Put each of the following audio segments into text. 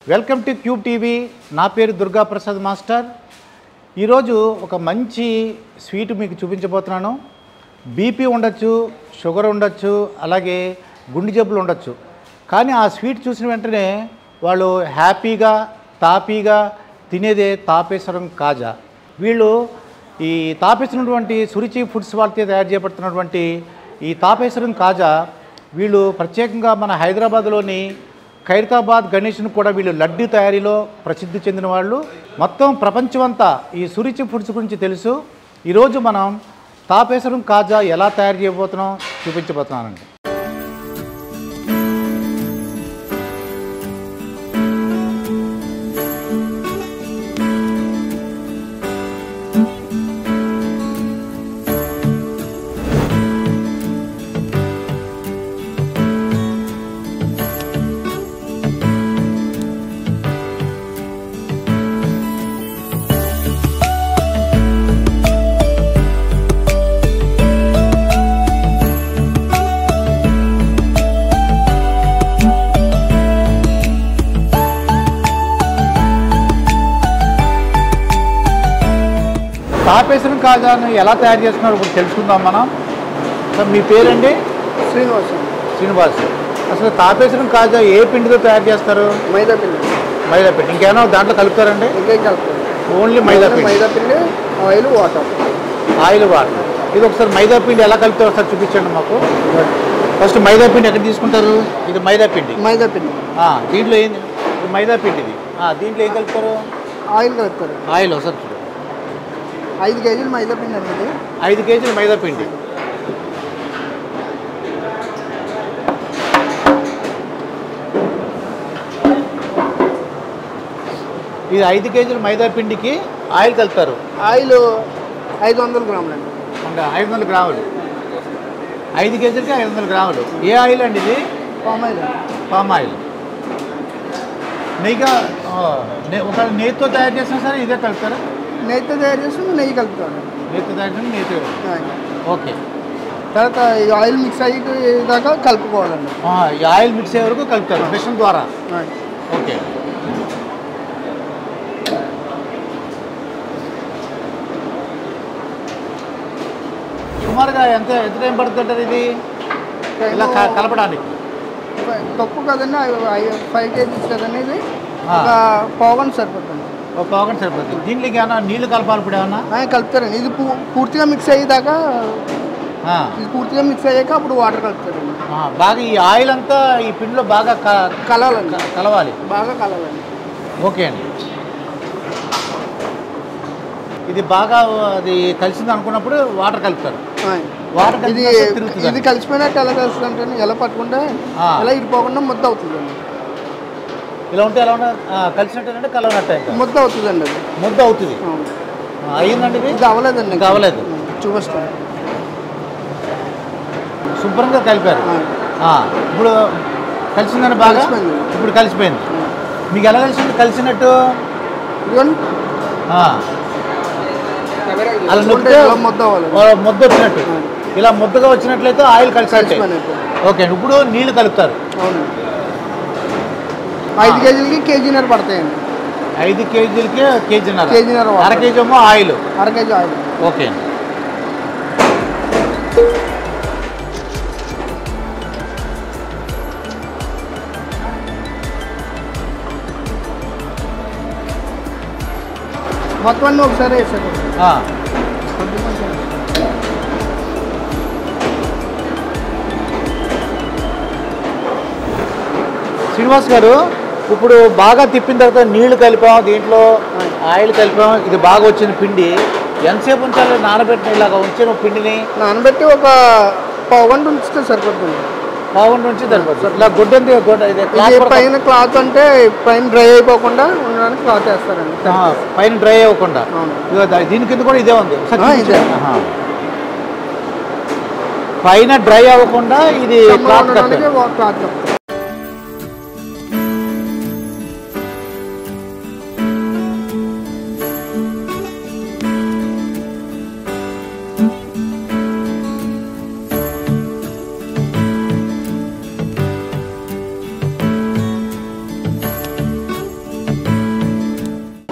Welcome to cube TV నా పేరు Durga Prasad master ఈరోజు ఒక మంచి స్వీట్ మీకు చూపించబోతున్నాను బీపీ ఉండొచ్చు షుగర్ ఉండొచ్చు అలాగే గుండె జబ్బులు ఉండొచ్చు కానీ ఆ స్వీట్ చూసిన వెంటనే వాళ్ళు హ్యాపీగా తాపీగా తినేదే తాపేశ్వరం కాజా వీళ్ళు ఈ తాపేసినటువంటి సురుచి ఫుడ్స్ వాళ్ళతో తయారు చేయబడుతున్నటువంటి ఈ తాపేశ్వరం కాజా వీళ్ళు ప్రత్యేకంగా మన హైదరాబాద్లోని ఖైరతాబాద్ గణేష్ను కూడా వీళ్ళు లడ్డు తయారీలో ప్రసిద్ధి చెందిన వాళ్ళు మొత్తం ప్రపంచమంతా ఈ సురుచి ఫుడ్స్ గురించి తెలుసు ఈరోజు మనం తాపేశ్వరం కాజా ఎలా తయారు చేయబోతున్నాం చూపించబోతున్నానండి తాపేశ్వరం కాజాను ఎలా తయారు చేస్తున్నారో ఇప్పుడు తెలుసుకుందాం మనం సార్ మీ పేరండి శ్రీనివాస్ శ్రీనివాస్ అసలు తాపేశ్వరం కాజా ఏ పిండితో తయారు చేస్తారు మైదా పిండి మైదా పిండి ఇంకేమైనా దాంట్లో కలుపుతారండి ఇంకేం కలుపుతారు ఓన్లీ మైదా పిండి మైదా పిండి ఆయిల్ వాటర్ ఆయిల్ వాటర్ ఇది ఒకసారి మైదా పిండి ఎలా కలుపుతారో ఒకసారి చూపించండి మాకు ఫస్ట్ మైదా పిండి ఎక్కడ తీసుకుంటారు ఇది మైదా పిండి మైదా పిండి ఆ, దీంట్లో ఏంది ఇది మైదా పిండి ఇది ఆ, దీంట్లో ఏం కలుపుతారు ఆయిల్ కలుపుతారు ఆయిల్ ఒకసారి చూడు ఐదు కేజీలు మైదా పిండి అనేది ఐదు కేజీలు మైదా పిండి ఇది ఐదు కేజీల మైదా పిండికి ఆయిల్ కలుపుతారు ఆయిల్ ఐదు వందల గ్రాములు అండి అంటే ఐదు వందల గ్రాములు ఐదు కేజీలకి ఐదు వందల గ్రాములు ఏ ఆయిల్ అండి ఇది పామ్ ఆయిల్ పామ్ ఆయిల్ నెయ్యిగా ఆ, నె- ఒక నెయ్యితో తయారు చేసిన సరే ఇదే కలుపుతారా నెయ్యితో తయారు చేసి నెయ్యి కలుపుతారు నెయ్యితో తయారు చేసిన నెయ్యితో ఓకే తర్వాత ఈ ఆయిల్ మిక్స్ అయ్యేదాకా కలుపుకోవాలండి ఆ, ఈ ఆయిల్ మిక్స్ అయ్యే వరకు కలుపుతారు మిషన్ ద్వారా ఓకే సుమారుగా ఎంత ఎంత టైం పడుతుంటారు ఇది ఇలా క- కలపడానికి తక్కువ కదండి ఫైవ్ కేజీస్ కదండి ఇది ఆ. ఒక పావన్ సరిపోతుంది ఒక పావుగంట సరిపోతుంది దీంట్లోకి ఏమన్నా నీళ్లు కలపాలి ఇప్పుడు ఏమన్నా ఆ, కలుపుతారండి ఇది పూ- పూర్తిగా మిక్స్ అయ్యేదాకా ఆ, ఇది పూర్తిగా మిక్స్ అయ్యాక అప్పుడు వాటర్ కలుపుతారండి ఆ, బాగా ఈ ఆయిల్ అంతా ఈ పిండిలో బాగా క- కలవాలండి క- కలవాలి బాగా కలవాలండి ఓకే అండి ఇది బాగా అది కలిసింది అనుకున్నప్పుడు వాటర్ కలుపుతారు ఆ. వాటర్ ఇది కలిపి తిరుగుతుంది ఇది కలిసిపోయినట్టు ఎలా తెలుస్తుంది అంటే ఎలా పట్టుకుంటే ఆ. ఎలా ఇడిపోకుండా ముద్ద అవుతుందండి ఇలా ఉంటే ఎలా ఉంటే కలిసినట్టు అంటే కలవనట్టు ఇంకా ముద్ద అవుతుందండి అది ముద్ద అవుతుంది అవును. ఆ, అయ్యిందండి ఇది ఇది అవ్వలేదండి ఇంకా అవ్వలేదు. చూపిస్తాను శుభ్రంగా కలిపారు ఆ. ఆ, ఇప్పుడు కలిసిందని బాగా కలిసిపోయింది. ఇప్పుడు కలిసిపోయింది మీకు ఎలా కలిసింది కలిసినట్టు ఇదిగోండి ఆ, అలా చూడండి, నొక్కితే ఇలా ముద్ద అవ్వాలి ఓ ముద్ద వచ్చినట్టు ఇలా ముద్దగా వచ్చినట్లయితే ఆయిల్ కలిసినట్టే కలిసిపోయినట్టు ఓకే అండి ఇప్పుడు నీళ్లు కలుపుతారు అవును ఐదు కేజీలకి కేజీన్నర పడతాయండి ఐదు కేజీలకి కేజీన్నర కేజీన్నర వాటర్. అర కేజీ ఏమో ఆయిల్ అర కేజీ ఆయిల్ ఓకే అండి మొత్తం అన్నీ ఒకసారి వేసారు ఆ, కొంచెం కొంచెం. శ్రీనివాస్ గారు ఇప్పుడు బాగా తిప్పిన తర్వాత నీళ్లు కలిపాం దీంట్లో ఆయిల్ కలిపాం ఇది బాగా వచ్చిన పిండి ఎంతసేపు ఉంచాలి నానబెట్టిన ఇలాగా ఉంచిన పిండిని నానబెట్టి ఒక పావు గంట ఉంచితే సరిపోతుంది పావుగంట నుంచి సరిపోతుంది ఇలా గుడ్డంది గుడ్డ ఇది cloth ఇది కూడా- పైన క్లాత్ అంటే పైన డ్రై అయిపోకుండా ఉండడానికి క్లాత్ వేస్తారండి ఆ, పైన డ్రై అవ్వకుండా అవును. ఇదిగో దా- దీని కింద కూడా ఇదే ఉంది ఒకసారి ఆ, చూపించు. ఇదే. ఆహా. పైన డ్రై అవ్వకుండా ఇది చెమ్మగా క్లాత్ ఉండడానికి కట్టారు ఒక క్లాత్ కప్తారు.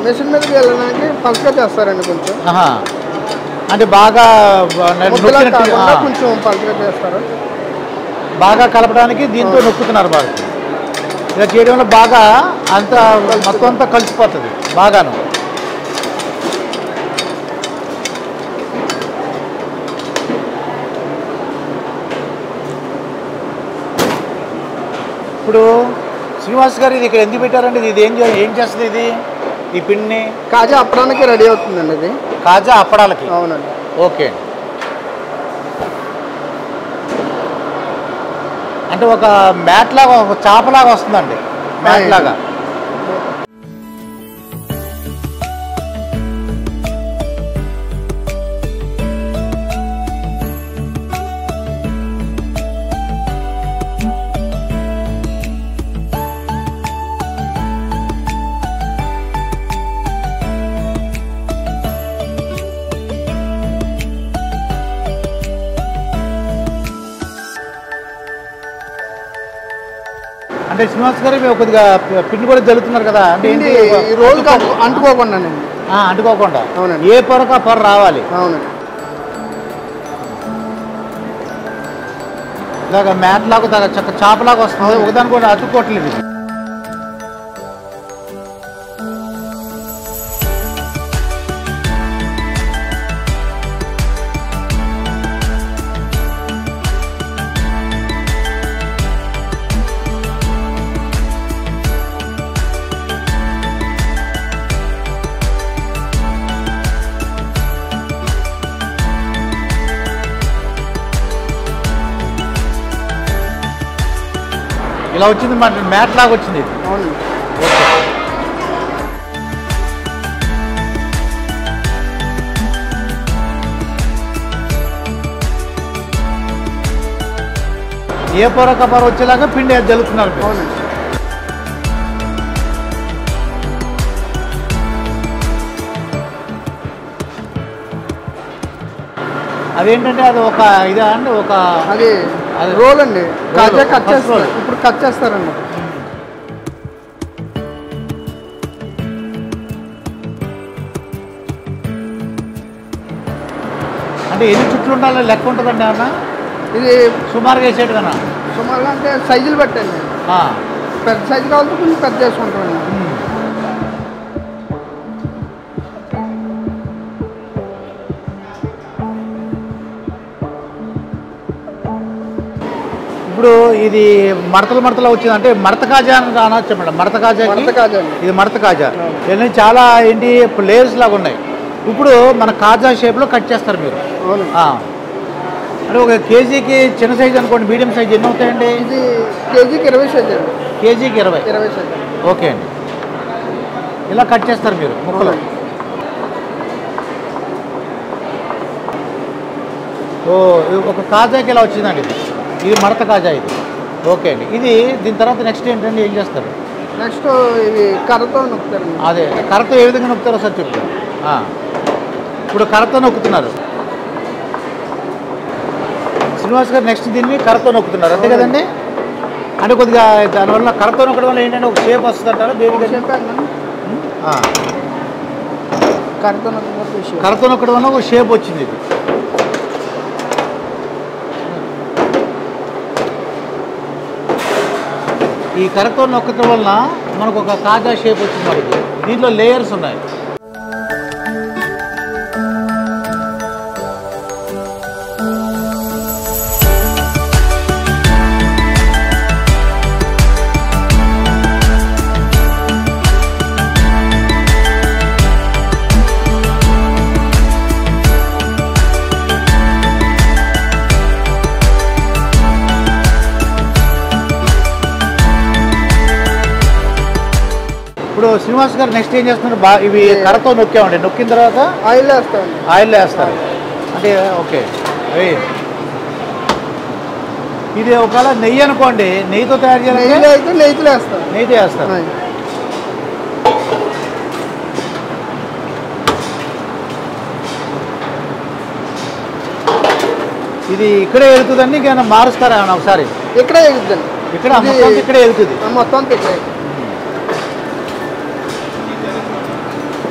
మిషన్ మీదకి వెళ్ళడానికి పలసగా చేస్తారండి కొంచెం ఆహా. అంటే బాగా బ- ముద్దలా నొక్కినట్టు- కాకుండా ఆ, కొంచెం పలసగా చేస్తారు బాగా కలపడానికి దీంతో నొక్కుతున్నారు బాగా ఇలా చేయడం వల్ల బాగా అంత మొత్తం అంతా కలిసిపోతుంది బాగాను ఇప్పుడు శ్రీనివాస్ గారు ఇది ఇక్కడ ఎందుకు పెట్టారండి ఇది ఏం చే- ఏం చేస్తుంది ఇది ఈ పిండిని కాజా అప్పడానికి రెడీ అవుతుందండి ఇది కాజా అప్పడాలకి అవునండి ఓకే అంటే ఒక మ్యాట్ లాగా ఒక చాపలాగా వస్తుందండి మ్యాట్ లాగా అంటే శ్రీనివాస్ గారు మీరు కొద్దిగా పి- పిండి కూడా జల్లుతున్నారు కదా అంటే పిండి ఏంటి? ఈ రోజుకి అంటు- అంటుకోకుండానండి ఆ, అంటుకోకుండా అవునండి. ఏ పొరకు ఆ పొర రావాలి అవునండి ఇలాగ మ్యాట్ లాగా తగ చక్క చాపలాగా వస్తుంది ఒకదాని కూడా అతుక్కోవట్లేదు ఇది. ఇలా వచ్చింది మాట మ్యాట్ లాగా వచ్చింది ఇది అవునండి ఏ పొరక పొర వచ్చేలాగా పిండి జల్లుతున్నారు మీరు. అవునండి అదేంటంటే అది ఒక ఇదా అండి ఒక అది అది రోల్ అండి కాజా కట్ ఫస్ట్ చేస్తారు రోల్. ఇప్పుడు కట్ చేస్తారండి అంటే ఎన్ని చుట్లు ఉండాలి లెక్క ఉంటుందండి ఏమన్నా ఇది సుమారుగా వేసేటు కన్నా సుమారుగా అంటే సైజులు పెట్టండి పెద్ద సైజు కావాలంటే కొంచెం పెద్ద చేసుకుంటామండి ఇప్పుడు ఇది మడతలు మడతలు వచ్చింది అంటే మడత కాజా అని అనొచ్చు మేడం మడత కాజా మడత కాజా అండి ఇది మడత కాజా అవును. ఇవన్నీ చాలా ఏంటి లేయర్స్ లాగా ఉన్నాయి ఇప్పుడు మన కాజా షేప్లో కట్ చేస్తారు మీరు అవును ఆ. అంటే ఒక కేజీకి చిన్న సైజ్ అనుకోండి మీడియం సైజ్ ఎన్ని అవుతాయండి ఇది కేజీకి ఇరవై సైజ్ అండి కేజీకి ఇరవై ఇరవై సైజ్ అండి ఓకే అండి ఇలా కట్ చేస్తారు మీరు ముక్కలు అవునండి. ఓ ఇది ఒక కాజాకి ఇలా వచ్చిందండి ఇది ఇది మడత కాజా ఇది ఓకే అండి ఇది దీని తర్వాత నెక్స్ట్ ఏంటండి ఏం చేస్తారు నెక్స్ట్ ఇవి కర్రతో నొక్కుతారండి అదే కర్రతో ఏ విధంగా నొక్కుతారో సార్ చెప్తారు ఆ. ఇప్పుడు కర్రతో నొక్కుతున్నారు శ్రీనివాస్ గారు నెక్స్ట్ దీన్ని కర్రతో నొక్కుతున్నారు అంతే కదండి అంటే కొద్దిగా దానివల్ల కర్రతో నొక్కడం వల్ల ఏంటంటే ఒక షేప్ వస్తుంది అంటారు దేనికి చెప్పాను ఆ. కర్రతో నొక్కుతారు విషయం కర్రతో నొక్కడం వల్ల ఒక షేప్ వచ్చింది ఇది ఈ కర్రతో నొక్కడం వలన మనకు ఒక కాజా షేప్ వచ్చింది మనకి దీంట్లో లేయర్స్ ఉన్నాయి ఇప్పుడు శ్రీనివాస్ గారు నెక్స్ట్ ఏం చేస్తున్నారు బా ఇవి కర్రతో నొక్కామండి నొక్కిన తర్వాత ఆయిల్ వేస్తామండి ఆయిల్ వేస్తారు అంటే ఓకే వెయ్యి ఇది ఒకవేళ నెయ్యి అనుకోండి నెయ్యితో తయారు నెయ్యిలో చేయాలంటే అయితే నెయ్యిలో వేస్తాం నెయ్యితో వేస్తారు ఆయ్. ఇది ఇక్కడే వెళ్తుందండి ఇంకేమైనా మారుస్తారా ఏమైనా ఒకసారి ఇక్కడే ఎగుద్దండి ఇక్కడ ఇది- మొత్తం ఇక్కడే వెళ్తుంది ఆ మొత్తం అంతా ఇక్కడే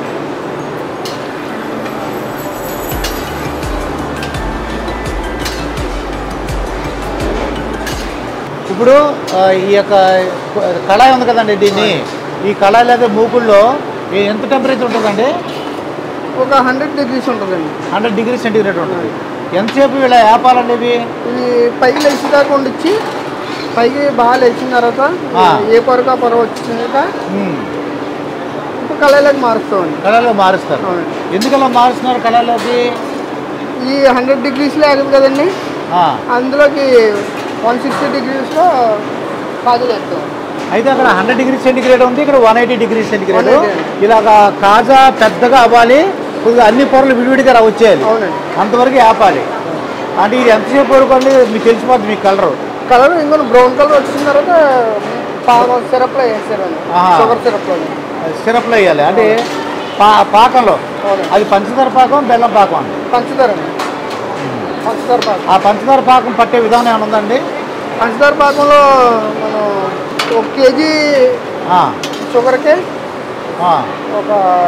ఇప్పుడు ఆ, ఈ యొక్క కళాయి ఉంది కదండి దీన్ని ఈ కళాయి లేదా మూకుల్లో ఏ- ఎంత టెంపరేచర్ ఉంటుందండి ఒక హండ్రెడ్ డిగ్రీస్ ఉంటుందండి హండ్రెడ్ డిగ్రీ సెంటీగ్రేడ్ ఉంటుంది ఎంతసేపు ఇలా ఆపాలండి ఇవి ఇది పైకి లేచి దాకా ఉండిచ్చి పైకి బాగా లేచిన తర్వాత ఆ. ఏ పొరకు ఆ పొర వచ్చినాక ఉమ్, ఇప్పుడు కళాయిలోకి మారుస్తామండి కళాయిలో మారుస్తారు అవునండి ఎందుకు అలా మారుస్తున్నారు కళాయిలోకి ఈ హండ్రెడ్ డిగ్రీస్లో ఆగింది కదండి ఆ, అందులోకి వన్ సిక్స్టీ డిగ్రీస్లో కాజు వేస్తాం అయితే అక్కడ హండ్రెడ్ డిగ్రీ సెంటిగ్రేడ్ ఉంది ఇక్కడ వన్ ఎయిటీ డిగ్రీ సెంటిగ్రేడ్ 180. ఇలాగా కాజా పెద్దగా అవ్వాలి కొద్దిగా అన్ని పొరలు విడివిడిగా రా వచ్చేయాలి అవునండి అంతవరకు ఆపాలి అంటే ఇది ఎంతసేపు వరకు అండి మీకు తెలిసిపోద్ది మీకు కలరు కలర్ ఇంకొన్ని బ్రౌన్ కలర్ వచ్చిన తర్వాత పాకం సిరప్లో వేసారండి ఆహా. షుగర్ సిరప్లో సిరప్లో వేయాలి అంటే పా పాకంలో అవునండి అది పంచదార పాకం బెల్లం పాకం అండి పంచదార అండి పంచదార పాకం ఆ పంచదార పాకం పట్టే విధానం ఏమైనా ఉందండి పంచదార పాకంలో మనం ఒక కేజీ ఆ, షుగర్కి ఆ. ఒక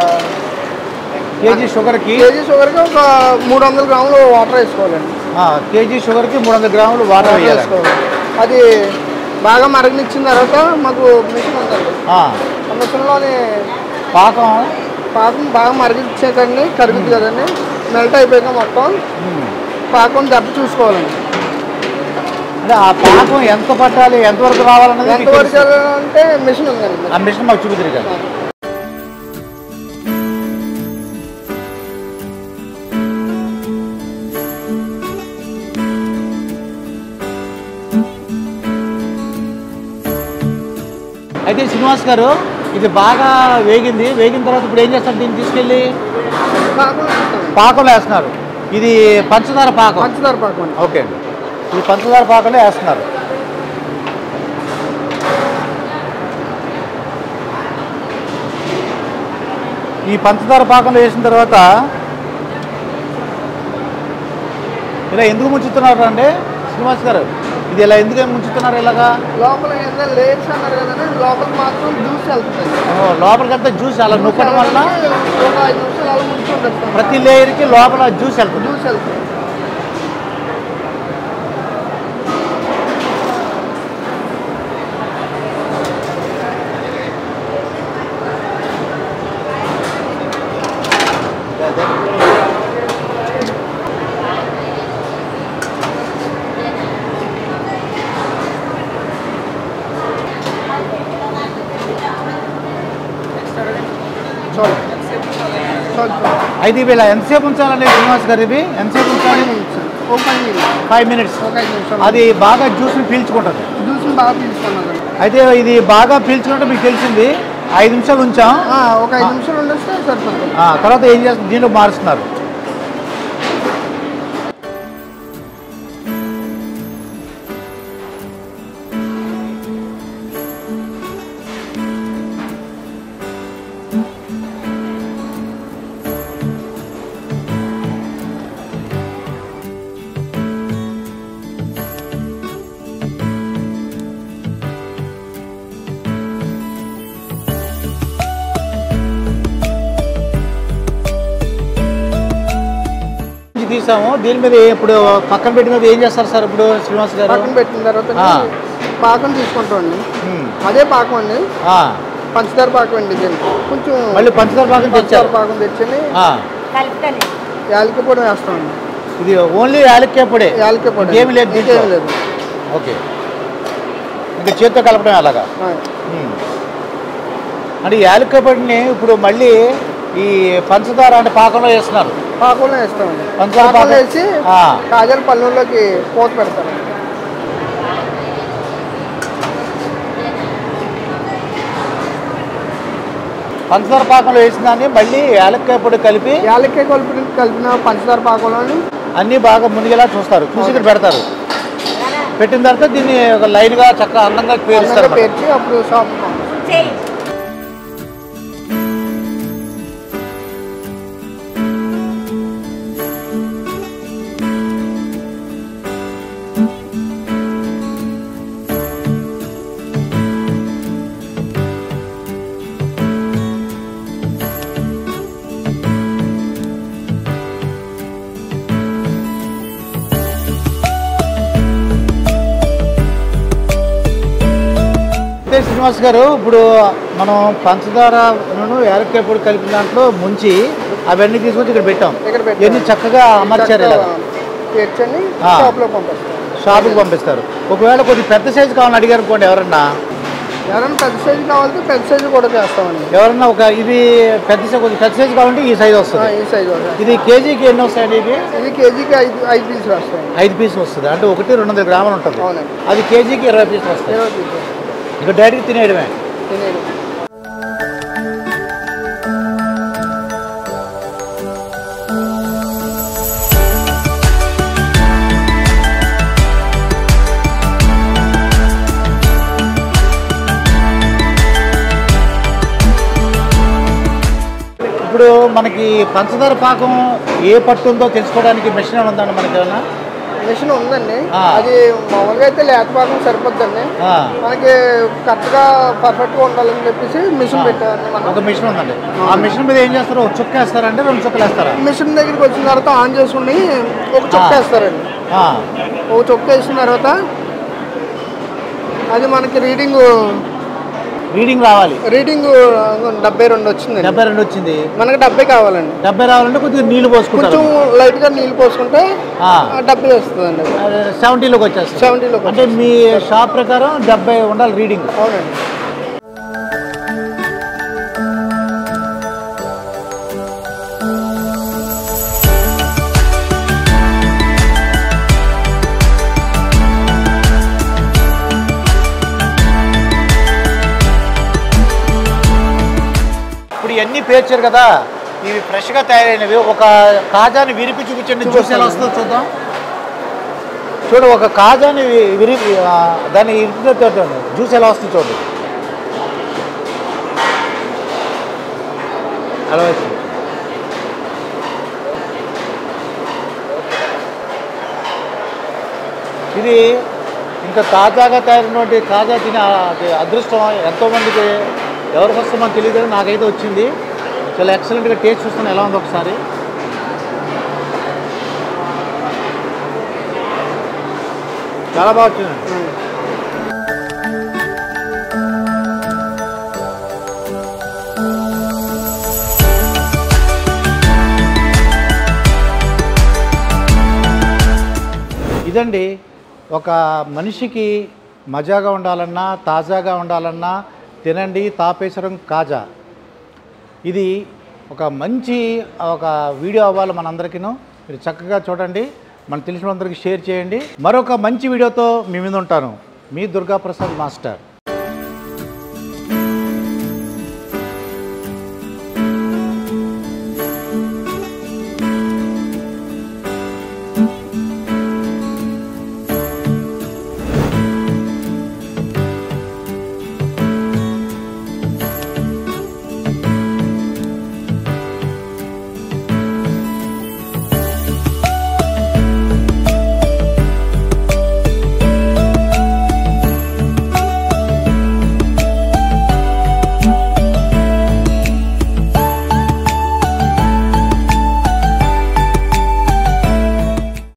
కేజీ షుగర్కి కేజీ షుగర్కి ఒక మూడు వందల గ్రాములు వాటర్ వేసుకోవాలండి ఆ, కేజీ షుగర్కి మూడు వందల గ్రాములు వాటర్ వాటర్ వేయాలి వేసుకోవాలి అది బాగా మరగనిచ్చిన తర్వాత మాకు మిషన్ ఉందండి ఆ, ఆ మిషన్లోని పాకం పాకం బాగా మరిగించేదండి కరుగుద్ది కదండి మెల్ట్ అయిపోయాక మొత్తం ఉమ్. పాకం దెబ్బ చూసుకోవాలండి అంటే ఆ పాకం ఎంత పట్టాలి ఎంతవరకు రావాలన్నది మీకు ఎంతవరకు తెలుసు. అంటే మిషన్ ఉందండి ఆ మిషన్ మాకు చూపిద్దరు కదా అయితే శ్రీనివాస్ గారు ఇది బాగా వేగింది వేగిన తర్వాత ఇప్పుడు ఏం చేస్తారు దీన్ని తీసుకెళ్ళి పాకం వేస్తామండి. పాకంలో వేస్తున్నారు ఇది పంచదార పాకం పంచదార పాకం అండి ఓకే అండి ఈ పంచదార పాకంలో వేస్తున్నారు ఈ పంచదార పాకంలో వేసిన తర్వాత ఇలా ఎందుకు ముంచుతున్నారు అండి శ్రీనివాస్ గారు ఇది ఇలా ఎందుకు ముంచుతున్నారు ఇలాగా లోపల ఏదైనా లేట్స్ అన్నారు కదండి లోపల మాత్రం జ్యూస్ వెళ్తుంది ఓ, లోపలికంతా జ్యూస్ అలా నొక్కడం వల్ల ఒక ఐదు నిమిషాలు అలా ముంచుకుంటాం ప్రతి లేయర్కి లోపల జ్యూస్ వెళ్తుంది జ్యూస్ వెళ్తుంది చాలు చాలు చాలు అయితే ఇవి ఇలా ఎంతసేపు ఉంచాలండి శ్రీనివాస్ గారు ఇవి ఎంతసేపు ఉంచాలి ఒక పది నిమిషాలు ఫైవ్ మినిట్స్ ఒక ఐదు నిమిషాలు అది బాగా జ్యూస్ని పీల్చుకుంటుంది జ్యూస్ని బాగా తీసుకున్నాను అయితే ఇది బాగా పీల్చుకుంటే మీకు తెలిసింది ఐదు నిమిషాలు ఉంచాం ఒక ఐదు నిమిషాలు ఉండొస్తే సరిపోతుంది ఆ, తర్వాత ఏం చేస్తారు దీనిలో మారుస్తున్నారు ఇది తీసాము దీని మీద ఇప్పుడు పక్కన పెట్టినది ఏం చేస్తారు సార్ ఇప్పుడు శ్రీనివాస్ గారు పక్కన పెట్టిన తర్వాత ఆ. పాకం తీసుకుంటామండి ఉమ్. అదే పాకం అండి ఆ, పంచదార పాకం అండి ఇది కొంచెం మళ్ళీ పంచదార పాకం పంచదార తెచ్చారు పాకం తెచ్చి ఆ, కలుపుతాను యాలకి పొడి వేస్తామండి ఇది ఓన్లీ యాలక్కాయ పొడి యాలకి పొడి ఇంకేమీ లేదు దీంట్లో? ఇంకేమీ లేదు ఓకే ఇంకా చేత్తో కలపడం అలాగా ఆ. ఉమ్. అంటే ఈ యాలక్కాయ పొడిని ఇప్పుడు మళ్ళీ ఈ పంచదార అంటే పాకంలో వేస్తున్నారు పాకంలో వేస్తామండి పంచదార పాకంలో పాకం? వేసి ఆ. కాజల పళ్ళుల్లోకి పోత పెడతామండి పంచదార పాకంలో వేసిన దాన్ని మళ్ళీ యాలక్కాయ పొడి కలిపి యాలక్కాయ కలిపి కలిపిన పంచదార పాకంలోని అన్నీ బాగా మునిగేలా చూస్తారు చూసి ఇక్కడ పెడతారు పెట్టిన తర్వాత దీన్ని ఒక లైన్గా చక్కగా అందంగా పేరుస్తారు అందంగా పేర్చి అప్పుడు షాప్ చేయి ఇది శ్రీనివాస్ గారు ఇప్పుడు మనం పంచదార యాలక్కాయ పొడి కలిపిన దాంట్లో ముంచి అవన్నీ తీసుకొచ్చి ఇక్కడ పెట్టాం ఇక్కడ పెట్టాం. ఇవన్నీ చక్కగా అమర్చారు ఇలా తెచ్చండి ఆ. షాప్లో పంపిస్తాం షాపుకి పంపిస్తారు ఒకవేళ కొద్ది పెద్ద సైజు కావాలని అడిగారు అనుకోండి ఎవరన్నా ఎవరైనా పెద్ద సైజు కావాలంటే పెద్ద సైజు కూడా చేస్తామండి ఎవరన్నా ఒక ఇది పెద్ద సైజు కొద్ది పెద్ద సైజు కావాలంటే ఈ సైజు ఆ, వస్తుంది ఈ సైజు వస్తాయి. ఇది కేజీకి ఎన్ని వస్తాయండి ఇది ఇది కేజీకి ఐదు ఐదు పీసులు వస్తాయి ఐదు పీసులు వస్తుంది అంటే ఒకటి రెండు వందల గ్రాములు ఉంటుంది అవునండి అది కేజీకి ఇరవై పీసులు వస్తాయి ఇరవై పీసులు ఇక డైరెక్ట్ తినేయడమే తినేది ఇప్పుడు మనకి పంచదార పాకం ఏ పట్టు ఉందో తెలుసుకోవడానికి మిషన్ ఏమైనా ఉందండి మనకి ఏమన్నా మిషన్ ఉందండి ఆ. అది మామూలుగా అయితే లేత పాకం సరిపోద్దండి ఆ, మనకి కరెక్ట్గా పర్ఫెక్ట్గా ఉండాలని చెప్పేసి మిషన్ పెట్టామండి ఒక మనం మిషన్ ఉందండి ఆ మిషన్ మీద ఏం చేస్తారు ఒక చుక్క వేస్తారంటే రెండు చుక్కలు వేస్తారా మిషన్ దగ్గరికి వచ్చిన తర్వాత ఆన్ చేసుకుని ఒక చొక్క ఆ. వేస్తారండి ఆ, ఒక చొక్క వేసిన తర్వాత అది మనకి రీడింగ్ రీడింగ్ రావాలి రీడింగ్ డెబ్బై రెండు వచ్చిందండి డెబ్బై రెండు వచ్చింది మనకి డెబ్బై కావాలండి డెబ్బై రావాలంటే కొద్దిగా నీళ్లు పోసుకుంటారు కొంచెం లైట్గా నీళ్ళు పోసుకుంటే ఆ, ఆ డెబ్బై వస్తుందండి సెవెంటీలోకి వచ్చేస్తుంది సెవెంటీలోకి అంటే మీ షాప్ ప్రకారం డెబ్బై ఉండాలి రీడింగ్ అవునండి ఇప్పుడు ఇవన్నీ పేర్చారు కదా ఇవి ఫ్రెష్గా తయారైనవి ఒక కాజాని విరిపి చూపించండి జ్యూస్ ఎలా వస్తుందో చూద్దాం చూడు ఒక కాజాని వి- విరి ఆ, దాన్ని ఇరిపితే చూడండి జ్యూస్ ఎలా వస్తుంది చూడండి అలా వచ్చింది ఇది ఇంకా తాజాగా తయారైనటువంటి కాజా తినే ఆ- అది అదృష్టం ఎంతోమందికి ఎవరికి వస్తుందో మనకు తెలియదు కానీ నాకైతే వచ్చింది చాలా ఎక్సలెంట్గా టేస్ట్ చూస్తాను ఎలా ఉంది ఒకసారి చాలా బాగా వచ్చింది ఇదండి ఒక మనిషికి మజాగా ఉండాలన్నా తాజాగా ఉండాలన్నా తినండి తాపేశ్వరం కాజా ఇది ఒక మంచి ఒక వీడియో అవ్వాలి మనందరికీను మీరు చక్కగా చూడండి మన తెలిసిన వాళ్ళందరికీ షేర్ చేయండి మరొక మంచి వీడియోతో మీ మీద ఉంటాను మీ దుర్గాప్రసాద్ మాస్టర్